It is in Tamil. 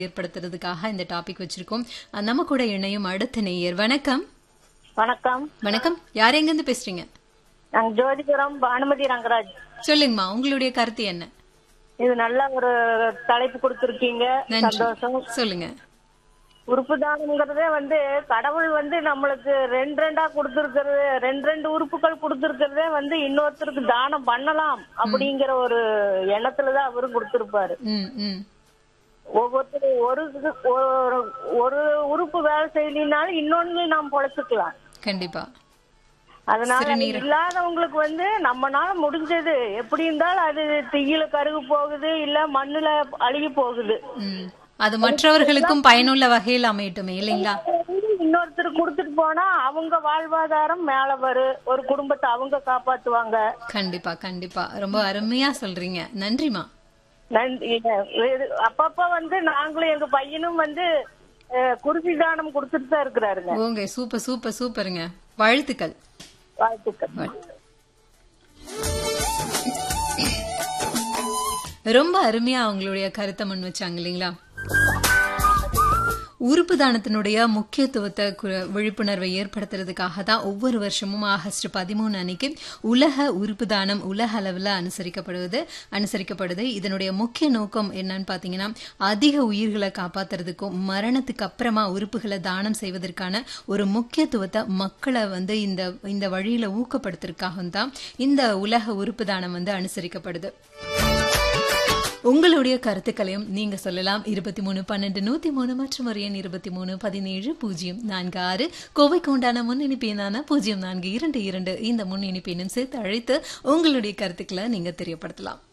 ஏற்படுத்துறதுக்காக இந்த டாபிக் வச்சிருக்கோம் அஹ் நம்ம கூட இணையும் அடுத்த நேயர் வணக்கம் வணக்கம் வணக்கம் யார் எங்க இருந்து பேசுறீங்க நாங்க ஜோதிபுரம் பானுமதி ரங்கராஜ் சொல்லுங்கம்மா உங்களுடைய கருத்து என்ன இது நல்ல ஒரு தலைப்பு கொடுத்திருக்கீங்க நன்றி சந்தோஷம் சொல்லுங்க உறுப்பு தானம்ங்கிறதே வந்து கடவுள் வந்து நம்மளுக்கு ரெண்டு ரெண்டா கொடுத்திருக்கிறது ரெண்டு ரெண்டு உறுப்புகள் கொடுத்திருக்கிறதே வந்து இன்னொருத்தருக்கு தானம் பண்ணலாம் அப்படிங்கிற ஒரு எண்ணத்துலதான் அவரும் கொடுத்திருப்பாரு ம் ம் ஒவ்வொருத்தரும் ஒரு இது- ஒரு- ஒரு உறுப்பு வேலை செய்யலினாலும் இன்னொன்னு நாம் பொழைச்சுக்கலாம் கண்டிப்பா அதனால இல்லாதவங்களுக்கு வந்து நம்மனால முடிஞ்சது எப்படி இருந்தாலும் அது தீயில கருகு போகுது இல்ல மண்ணுல அழுகி போகுது ம் அது மற்றவர்களுக்கும் பயனுள்ள வகையில் அமையட்டுமே இல்லைங்களா இன்னொருத்தர் கொடுத்துட்டு போனா அவங்க வாழ்வாதாரம் மேல வரும் ஒரு குடும்பத்தை அவங்க காப்பாத்துவாங்க கண்டிப்பா கண்டிப்பா ரொம்ப அருமையா சொல்றீங்க நன்றிமா நன்றி இது அப்பப்ப வந்து நாங்களும் எங்க பையனும் வந்து அஹ், குருதி தானம் கொடுத்துட்டு தான் இருக்கிறாருங்க ஓங்க சூப்பர் சூப்பர் சூப்பருங்க வாழ்த்துக்கள் வாழ்த்துக்கள் ரொம்ப அருமையா அவங்களுடைய கருத்தை முன் வச்சாங்க இல்லைங்களா உறுப்பு தானத்தினுடைய முக்கியத்துவத்தை கு- விழிப்புணர்வை ஏற்படுத்துறதுக்காக தான் ஒவ்வொரு வருஷமும் ஆகஸ்ட் பதிமூணு அன்னைக்கு உலக உறுப்பு தானம் உலக அளவில் அனுசரிக்கப்படுவது அனுசரிக்கப்படுது இதனுடைய முக்கிய நோக்கம் என்னன்னு பார்த்தீங்கன்னா அதிக உயிர்களை காப்பாத்துறதுக்கும் மரணத்துக்கு அப்புறமா உறுப்புகளை தானம் செய்வதற்கான ஒரு முக்கியத்துவத்தை மக்களை வந்து இந்த இந்த வழியில ஊக்கப்படுத்துறதுக்காகவும் தான் இந்த உலக உறுப்பு தானம் வந்து அனுசரிக்கப்படுது உங்களுடைய கருத்துக்களையும் நீங்க சொல்லலாம் இருபத்தி மூணு பன்னெண்டு நூத்தி மூணு மற்றும் ஒரு எண் இருபத்தி மூணு பதினேழு பூஜ்ஜியம் நான்கு ஆறு கோவைக்கு உண்டான முன் இணைப்பினான பூஜ்ஜியம் நான்கு இரண்டு இரண்டு இந்த முன் இணைப்பினும் சேர்த்து அழைத்து உங்களுடைய கருத்துக்களை நீங்க தெரியப்படுத்தலாம்